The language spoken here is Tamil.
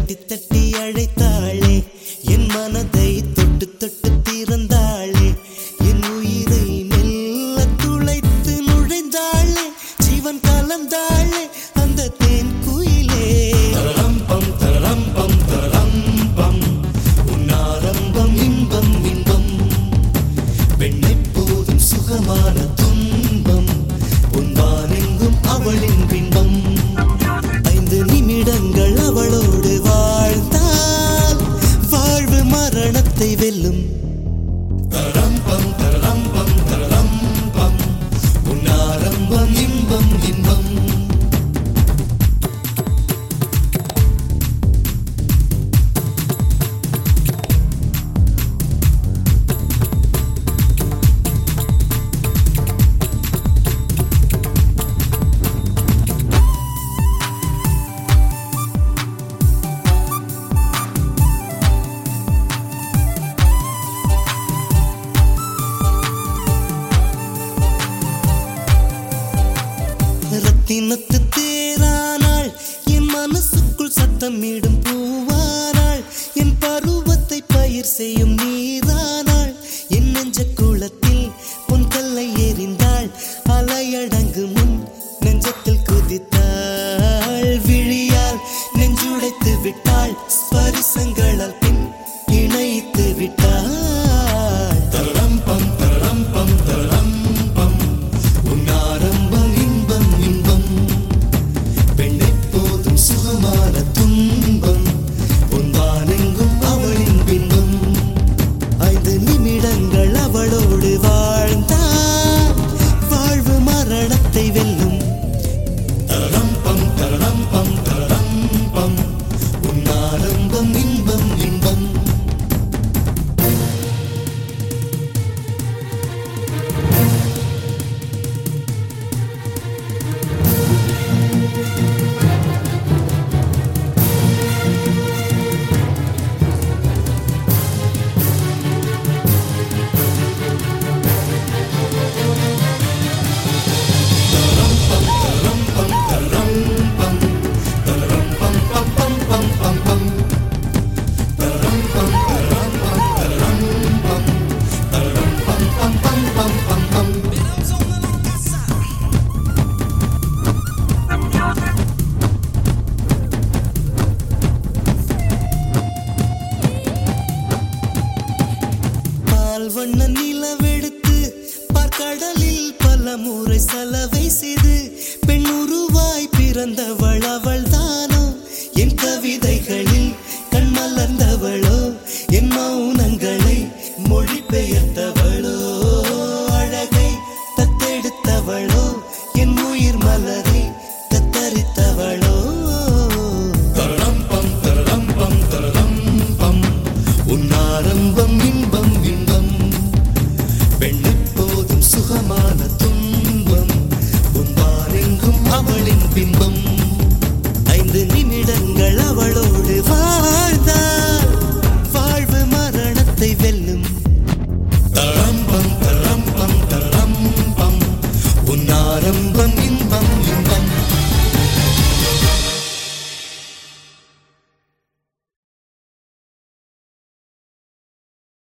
தட்டி தட்டி அழைத்தாளே என் மனதை தொட்டு தொட்டு திறந்தாளே என் உயிரை மெல்ல துளைத்து நுழைந்தாளே ஜீவன் கலந்தாளே அந்த தேன் குயிலே தரம்பம் தரம்பம் தரம்பம் உன்னாரம்பம் இன்பம் இன்பம் பெண்ணை போதும் சுகமான துன்பம் உன்பானெங்கும் அவளின் பின்பம் ஐந்து நிமிடங்கள் அவளோடு வாழ்ந்தால் வாழ்வு மரணத்தை வெல்லும் தரம்பம் தரம்பம் தரம்பம் உன்னாரம்பம் இன்பம் இன்பம் ரத்தினத்து தேரானாள் என் மனசுக்குள் சத்தமிடும் பூவானாள் என் பருவத்தை பயிர் செய்யும் நீரானாள் என் நெஞ்ச குளத்தில் உன் கல்லை எறிந்தாள் அலையடங்கு முன் நெஞ்சத்தில் குதித்தாள் விழியால் நெஞ்சுடைத்து விட்டாள் ஸ்பரிசங்களால் பின் இணைத்து விட்டாள் தரம்பம் தரம்பம் தரம்பம் உன்னாரம்பம் இன்பம் இன்பம் பெண்ணை போதும் சுகமான துன்பம் உன்பானெங்கும் அவளின் பின்பம் ஐந்து நிமிடங்கள் அவளோடு வாழ்ந்தால் வாழ்வு மரணத்தை வெல்லும் தரம்பம் தரம்பம் தரம்பம் உன்னாரம்பம் இன்பம் இன்பம் பால் வண்ண நிலவெடுத்து பார்க்கடலில் பல முறை செலவை செய்து பெண் உருவாய் பிறந்தவள் அவள்